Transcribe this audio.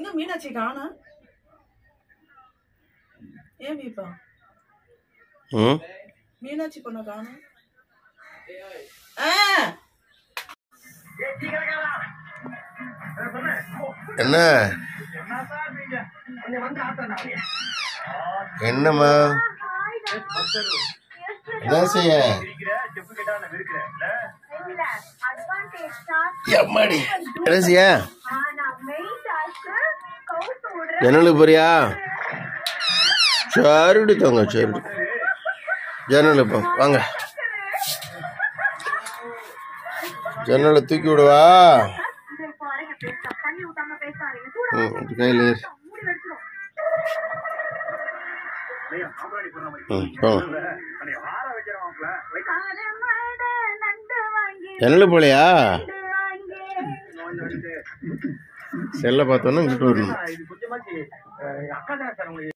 எங்க மீனாட்சி காணோம் ஏன் வீப்பா ம் மீனாட்சி பொண்ணை காணோம் ஆ என்ன என்னம்மா என்ன செய்ய எம்மாடி என்ன செய்ய ஜன்னலுக்கு போறியா சரிடி தங்க சரி ஜன்னல் போ வாங்க ஜன்னலை தூக்கி விடுவா ம் இது கையில் ஏறு. ம் போங்க ஜன்னல் போலையா செல்லை பார்த்தோன்னா இங்கிட்டு வரணும் இது கொஞ்சமாச்சு அக்கா தானே சார் உங்களுக்கு